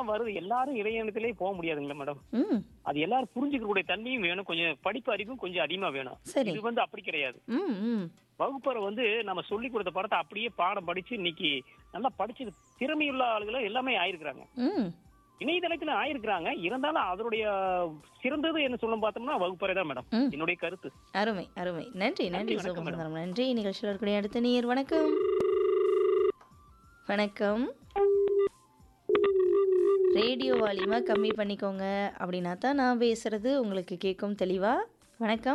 எல்லாம் வருது எல்லாரும் இறையணத்திலே போக முடியாதுங்களா மேடம் ம் அது எல்லாரும் புரிஞ்சுக்கக்கூடிய தன்மையும் வேணும் கொஞ்சம் படிப்பு அறிவும் கொஞ்சம் அதிகமா வேணும் சரி இது வந்து அப்படி கிடையாது ம் ம் வகுப்பறை வந்து நம்ம சொல்லி கொடுத்த பாடத்தை அப்படியே பாடம் படிச்சு இன்னைக்கு நல்லா படிச்சு திறமையுள்ள ஆளுகளும் எல்லாமே ஆயிருக்கிறாங்க ம் இணையதளத்துல ஆயிருக்கிறாங்க இருந்தாலும் அதனுடைய சிறந்தது என்ன சொல்ல பார்த்தோம்னா வகுப்பறை தான் மேடம் ம். என்னுடைய கருத்து அருமை அருமை நன்றி நன்றி வணக்கம் சோமசுந்தரம் நன்றி நிகழ்ச்சியில் இருக்கக்கூடிய அடுத்த நீர் வணக்கம் வணக்கம் ரேடியோ வால்யூமை கம்மி பண்ணிக்கோங்க அப்படின்னா தான் நான் பேசுறது உங்களுக்கு கேட்கும் தெளிவா வணக்கம்